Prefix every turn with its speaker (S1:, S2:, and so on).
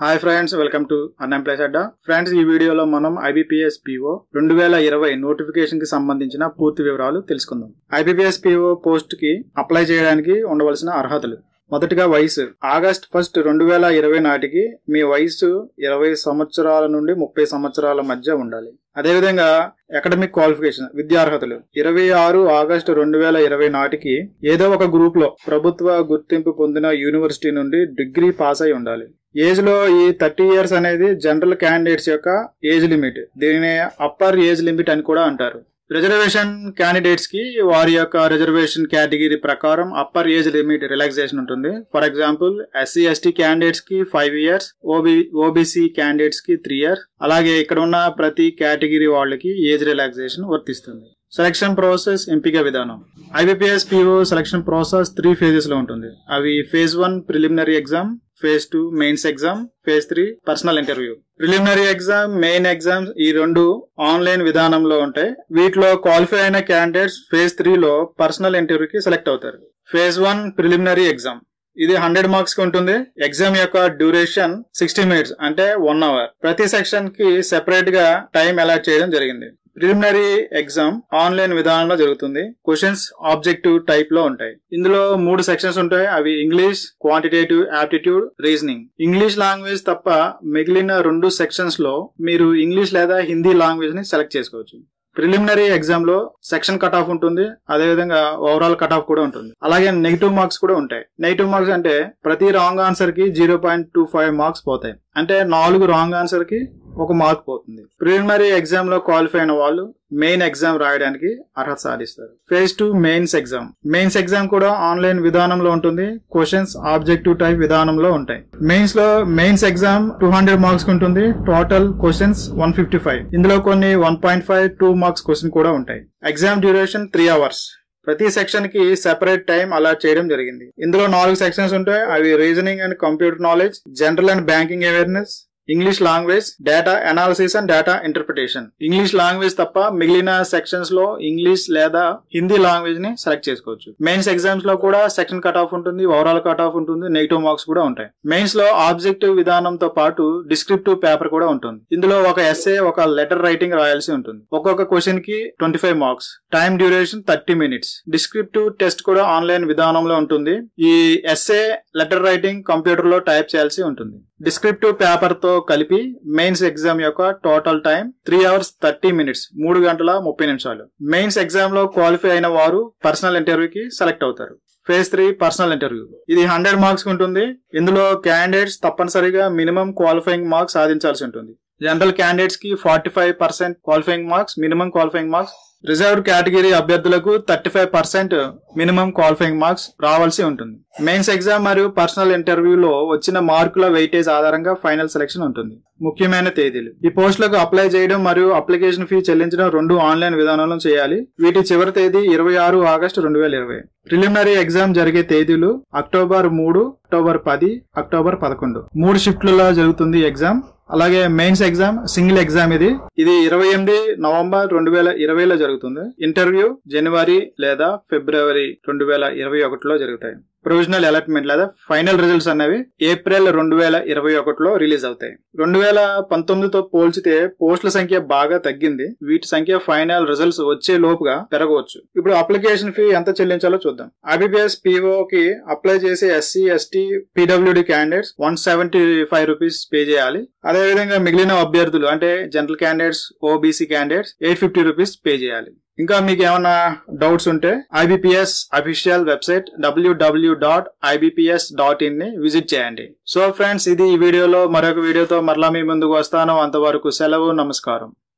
S1: hi friends welcome to unemployees Adda friends ఈ వీడియోలో మనం ఐబీపీఎస్ పిఓ రెండు వేల ఇరవై నోటిఫికేషన్ కి సంబంధించిన పూర్తి వివరాలు తెలుసుకుందాం ఐబీపీఎస్ పిఓ పోస్ట్ కి అప్లై చేయడానికి ఉండవలసిన అర్హతలు మొదటిగా వయసు ఆగస్ట్ ఫస్ట్ రెండు వేల ఇరవై నాటికి మీ వయసు ఇరవై సంవత్సరాల నుండి ముప్పై సంవత్సరాల మధ్య ఉండాలి అదేవిధంగా అకాడమిక్ క్వాలిఫికేషన్ విద్యార్హతలు ఇరవై ఆరు ఆగస్టు రెండు వేల ఇరవై నాటికి ఏదో ఒక గ్రూప్ లో ప్రభుత్వ గుర్తింపు పొందిన యూనివర్సిటీ నుండి డిగ్రీ పాస్ అయి ఉండాలి ఏజ్ లో ఈ థర్టీ ఇయర్స్ అనేది జనరల్ క్యాండిడేట్స్ యొక్క ఏజ్ లిమిట్ దీనిని అప్పర్ ఏజ్ లిమిట్ అని కూడా అంటారు రిజర్వేషన్ క్యాండిడేట్స్ కి వారి యొక్క రిజర్వేషన్ కేటగిరీ ప్రకారం అప్పర్ ఏజ్ లిమిట్ రిలాక్సేషన్ ఉంటుంది for example SC ST candidates కి five years O B OBC candidates కి త్రీ ఇయర్స్ అలాగే ఇక్కడ ఉన్న ప్రతి కేటగిరీ వాళ్ళకి ఏజ్ రిలాక్సేషన్ వర్తిస్తుంది సెలక్షన్ ప్రాసెస్ ఎంపిక విధానం IBPS PO selection process three phases లో ఉంటుంది అవి phase one preliminary exam phase two mains exam phase three personal interview preliminary exam main exams ఈ రెండు ఆన్లైన్ విధానంలో ఉంటాయి వీటిలో క్వాలిఫై అయిన క్యాండిడేట్స్ ఫేజ్ త్రీ లో పర్సనల్ ఇంటర్వ్యూకి సెలెక్ట్ అవుతారు ఫేజ్ వన్ ప్రిలిమినరీ ఎగ్జామ్ ఇది హండ్రెడ్ మార్క్స్ కి ఉంటుంది ఎగ్జామ్ యొక్క డ్యూరేషన్ సిక్స్టీ మినిట్స్ అంటే వన్ అవర్ ప్రతి సెక్షన్ కి సెపరేట్ గా టైం అలాట్ చేయడం జరిగింది ప్రిలిమినరీ ఎగ్జామ్ ఆన్లైన్ విధానంలో జరుగుతుంది క్వశ్చన్స్ ఆబ్జెక్టివ్ టైప్ లో ఉంటాయి ఇందులో మూడు సెక్షన్స్ ఉంటాయి అవి English quantitative aptitude reasoning English language తప్ప మిగిలిన రెండు సెక్షన్స్ లో మీరు ఇంగ్లీష్ లేదా హిందీ లాంగ్వేజ్ ని సెలెక్ట్ చేసుకోవచ్చు ప్రిలిమినరీ ఎగ్జామ్ లో సెక్షన్ కట్ ఆఫ్ ఉంటుంది అదేవిధంగా ఓవరాల్ కట్ ఆఫ్ కూడా ఉంటుంది అలాగే నెగిటివ్ మార్క్స్ కూడా ఉంటాయి నెగిటివ్ మార్క్స్ అంటే ప్రతి రాంగ్ ఆన్సర్ కి zero point two five marks పోతాయి అంటే నాలుగు రాంగ్ ఆన్సర్ కి ఒక మార్క్ పోతుంది ప్రిలిమినరీ ఎగ్జామ్ లో క్వాలిఫై అయిన వాళ్ళు మెయిన్ ఎగ్జామ్ రాయడానికి అర్హత సాధిస్తారు phase two mains exam mains exam కూడా ఆన్లైన్ విధానంలో ఉంటుంది క్వశ్చన్స్ ఆబ్జెక్టివ్ టైప్ విధానంలో ఉంటాయి మెయిన్స్ లో mains exam two hundred marks ఉంటుంది total questions one fifty five ఇందులో కొన్ని one point five two marks question కూడా ఉంటాయి ఎగ్జామ్ డ్యూరేషన్ త్రీ అవర్స్ ప్రతి సెక్షన్ కి సెపరేట్ టైం అలాట్ చేయడం జరిగింది ఇందులో నాలుగు సెక్షన్స్ ఉంటాయి అవి reasoning and computer knowledge general and banking awareness English language data analysis and data interpretation English language తప్ప మిగిలిన సెక్షన్స్ లో ఇంగ్లీష్ లేదా హిందీ లాంగ్వేజ్ ని సెలెక్ట్ చేసుకోవచ్చు మెయిన్స్ ఎగ్జామ్స్ లో కూడా సెక్షన్ కట్ ఆఫ్ ఉంటుంది ఓవరాల్ కట్ ఆఫ్ ఉంటుంది నెగిటివ్ మార్క్స్ కూడా ఉంటాయి మెయిన్స్ లో ఆబ్జెక్టివ్ విధానంతో పాటు డిస్క్రిప్టివ్ పేపర్ కూడా ఉంటుంది ఇందులో ఒక ఎస్ఏ ఒక లెటర్ రైటింగ్ రాయాల్సి ఉంటుంది ఒక్కొక్క క్వశ్చన్ కి twenty five marks time duration thirty minutes descriptive test కూడా ఆన్లైన్ విధానంలో ఉంటుంది ఈ ఎస్ఏ లెటర్ రైటింగ్ కంప్యూటర్ లో టైప్ చేయాల్సి ఉంటుంది డిస్క్రిప్టివ్ పేపర్ తో కలిపి మెయిన్స్ ఎగ్జామ్ యొక్క total time three hours thirty minutes మూడు గంటల ముప్పై నిమిషాలు మెయిన్స్ ఎగ్జామ్ లో క్వాలిఫై అయిన వారు పర్సనల్ ఇంటర్వ్యూకి సెలెక్ట్ అవుతారు ఫేజ్ త్రీ పర్సనల్ ఇంటర్వ్యూ ఇది హండ్రెడ్ మార్క్స్ ఉంటుంది ఇందులో క్యాండిడేట్స్ తప్పనిసరిగా మినిమం క్వాలిఫైయింగ్ మార్క్స్ సాధించాల్సి ఉంటుంది జనరల్ క్యాండిడేట్స్ కి forty five percent qualifying marks minimum qualifying marks reserved category అభ్యర్థులకు thirty five percent minimum qualifying marks రావాల్సి ఉంటుంది మెయిన్స్ ఎగ్జామ్ మరియు పర్సనల్ ఇంటర్వ్యూలో వచ్చిన మార్కుల వెయిటేజ్ ఆధారంగా ఫైనల్ సెలక్షన్ ఉంటుంది ముఖ్యమైన తేదీలు ఈ పోస్టులకు అప్లై చేయడం మరియు అప్లికేషన్ ఫీ చెల్లించడం రెండు ఆన్లైన్ విధానంలో చేయాలి వీటి చివరి తేదీ ఇరవై ఆరు ఆగస్టు రెండు వేల ఇరవై ప్రిలిమినరీ ఎగ్జామ్ జరిగే తేదీలు అక్టోబర్ మూడు అక్టోబర్ పది అక్టోబర్ పదకొండు మూడు షిఫ్ట్లలో జరుగుతుంది ఎగ్జామ్ అలాగే మెయిన్స్ ఎగ్జామ్ సింగిల్ ఎగ్జామ్ ఇది ఇది ఇరవై ఎనిమిది నవంబర్ రెండు వేల ఇరవైలో జరుగుతుంది ఇంటర్వ్యూ జనవరి లేదా ఫిబ్రవరి రెండు వేల ఇరవై ఒకటిలో జరుగుతాయి ప్రొవిజనల్ అలాట్మెంట్ లేదా ఫైనల్ రిజల్ట్స్ అనేవి ఏప్రిల్ రెండు వేల ఇరవై ఒకటిలో రిలీజ్ అవుతాయి రెండు వేల పంతొమ్మిదితో పోల్చితే పోస్టుల సంఖ్య బాగా తగ్గింది వీటి సంఖ్య ఫైనల్ రిజల్ట్స్ వచ్చే లోపుగా పెరగవచ్చు ఇప్పుడు అప్లికేషన్ ఫీ ఎంత చెల్లించాలో చూద్దాం ఐబీపీఎస్ పీఓ కి అప్లై చేసే SC ST PWD candidates one seventy five rupees pay చేయాలి అదేవిధంగా మిగిలిన అభ్యర్థులు అంటే general candidates OBC candidates eight fifty rupees pay చేయాలి ఇంకా మీకు ఏమైనా డౌట్స్ ఉంటే IBPS official website W W dot IBPS dot in ని విజిట్ చేయండి సో ఫ్రెండ్స్ ఇది ఈ వీడియోలో మరొక వీడియోతో మరలా మీ ముందుకు వస్తాను అంతవరకు సెలవు నమస్కారం